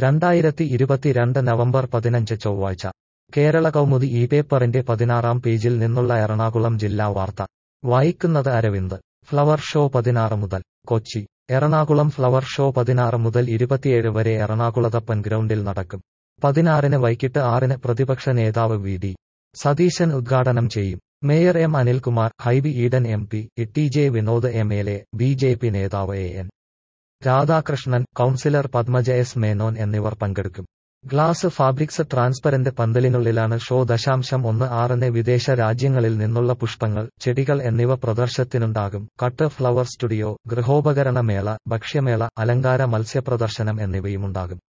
രണ്ടായിരത്തി ഇരുപത്തിരണ്ട് നവംബർ പതിനഞ്ച് ചൊവ്വാഴ്ച കേരള കൗമുദി ഈ പേപ്പറിന്റെ പതിനാറാം പേജിൽ നിന്നുള്ള എറണാകുളം ജില്ലാ വാർത്ത വായിക്കുന്നത് അരവിന്ദ് ഫ്ലവർ ഷോ പതിനാറ് മുതൽ കൊച്ചി എറണാകുളം ഫ്ലവർ ഷോ പതിനാറ് മുതൽ ഇരുപത്തിയേഴ് വരെ എറണാകുളത്തപ്പൻ ഗ്രൗണ്ടിൽ നടക്കും പതിനാറിന് വൈകിട്ട് ആറിന് പ്രതിപക്ഷ നേതാവ് വി ഡി സതീശൻ ഉദ്ഘാടനം ചെയ്യും mayor M Anilkumar Hibi Eden M P T J Vinod M L A B J P നേതാവ് A N Radhakrishnan councillor Padmaja S Menon എന്നിവർ പങ്കെടുക്കും ഗ്ലാസ് ഫാബ്രിക്സ് ട്രാൻസ്പെറന്റ് പന്തലിനുള്ളിലാണ് ഷോ ദശാംശം ഒന്ന് ആറിന് വിദേശ രാജ്യങ്ങളിൽ നിന്നുള്ള പുഷ്പങ്ങൾ ചെടികൾ എന്നിവ പ്രദർശനത്തിനുണ്ടാകും കട്ട് ഫ്ലവർ സ്റ്റുഡിയോ ഗൃഹോപകരണ മേള ഭക്ഷ്യമേള അലങ്കാര മത്സ്യപ്രദർശനം എന്നിവയുമുണ്ടാകും